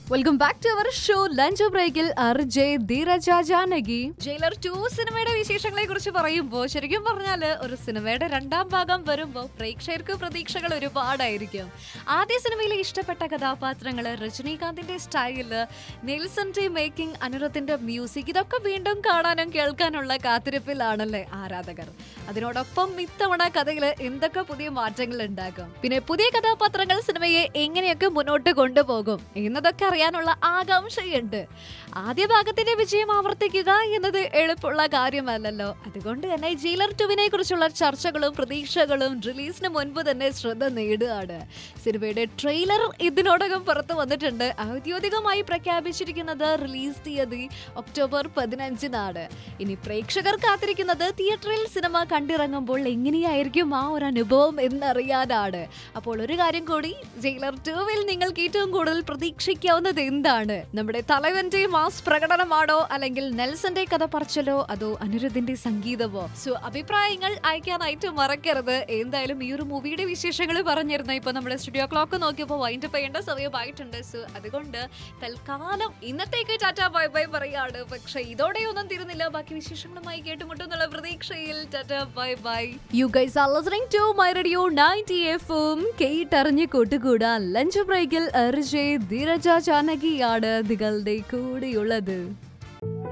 welcome back to our show lunch ബ്രേക്കിൽ RJ Dheeraja Janaki Jailer two സിനിമയുടെ വിശേഷങ്ങളെ കുറിച്ച് പറയുമ്പോൾ ശരിക്കും പറഞ്ഞാല് ഒരു സിനിമയുടെ രണ്ടാം ഭാഗം വരുമ്പോൾ പ്രേക്ഷകർക്ക് പ്രതീക്ഷകൾ ഒരുപാടായിരിക്കും ആദ്യ സിനിമയിലെ ഇഷ്ടപ്പെട്ട കഥാപാത്രങ്ങള് രജനീകാന്തിന്റെ സ്റ്റൈല് നെൽസന്റെ മേക്കിംഗ് അനുരത്തിന്റെ മ്യൂസിക് ഇതൊക്കെ വീണ്ടും കാണാനും കേൾക്കാനുള്ള കാത്തിരിപ്പിലാണല്ലേ ആരാധകർ അതിനോടൊപ്പം ഇത്തവണ കഥയിൽ എന്തൊക്കെ പുതിയ മാറ്റങ്ങൾ ഉണ്ടാകും പിന്നെ പുതിയ കഥാപാത്രങ്ങൾ സിനിമയെ എങ്ങനെയൊക്കെ മുന്നോട്ട് കൊണ്ടുപോകും എന്നതൊക്കെ അറിയാനുള്ള ആകാംക്ഷയുണ്ട് ആദ്യ ഭാഗത്തിന്റെ വിജയം ആവർത്തിക്കുക എന്നത് എളുപ്പമുള്ള കാര്യമല്ലല്ലോ അതുകൊണ്ട് തന്നെ ജയിലർ ടുവിനെ കുറിച്ചുള്ള ചർച്ചകളും പ്രതീക്ഷകളും റിലീസിന് മുൻപ് തന്നെ ശ്രദ്ധ നേടുകയാണ് സിനിമയുടെ ട്രെയിലർ ഇതിനോടകം പുറത്തു വന്നിട്ടുണ്ട് ഔദ്യോഗികമായി പ്രഖ്യാപിച്ചിരിക്കുന്നത് റിലീസ് തീയതി ഒക്ടോബർ പതിനഞ്ചിനാണ് ഇനി പ്രേക്ഷകർ കാത്തിരിക്കുന്നത് തിയേറ്ററിൽ സിനിമ കണ്ടിറങ്ങുമ്പോൾ എങ്ങനെയായിരിക്കും ആ ഒരു അനുഭവം എന്നറിയാനാണ് അപ്പോൾ ഒരു കാര്യം കൂടി ജയിലർ ടൂവിൽ നിങ്ങൾക്ക് ഏറ്റവും കൂടുതൽ പ്രതീക്ഷിക്കാവുന്നത് എന്താണ് നമ്മുടെ തലവന്റെ മാസ് പ്രകടനമാണോ അല്ലെങ്കിൽ നെൽസന്റെ കഥ പറച്ചലോ അതോ അനിരുദ്ധിന്റെ സംഗീതമോ സോ അഭിപ്രായങ്ങൾ അയക്കാനായിട്ട് മറക്കരുത് എന്തായാലും ഈ ഒരു മൂവിയുടെ വിശേഷങ്ങൾ പറഞ്ഞിരുന്ന ഇപ്പൊ നമ്മുടെ സ്റ്റുഡിയോ ക്ലോക്ക് നോക്കിയപ്പോൾ വൈൻഡ് ചെയ്യേണ്ട സമയമായിട്ടുണ്ട് സോ അതുകൊണ്ട് തൽക്കാലം ഇന്നത്തേക്ക് ടാറ്റ ബൈ ബൈ പറയാണ് പക്ഷെ ഇതോടെ ഒന്നും തീരുന്നില്ല ബാക്കി വിശേഷങ്ങളുമായി കേട്ടുമുട്ടെന്നുള്ള പ്രതീക്ഷയിൽ tata bye bye you guys are listening to my radio 90 എഫും കേട്ടറിഞ്ഞ് കൂട്ടുകൂടാൻ ലഞ്ച് ബ്രേക്കിൽ അർജയ് ധീരജ ജാനകിയാണ് നിങ്ങളുടെ കൂടെയുള്ളത്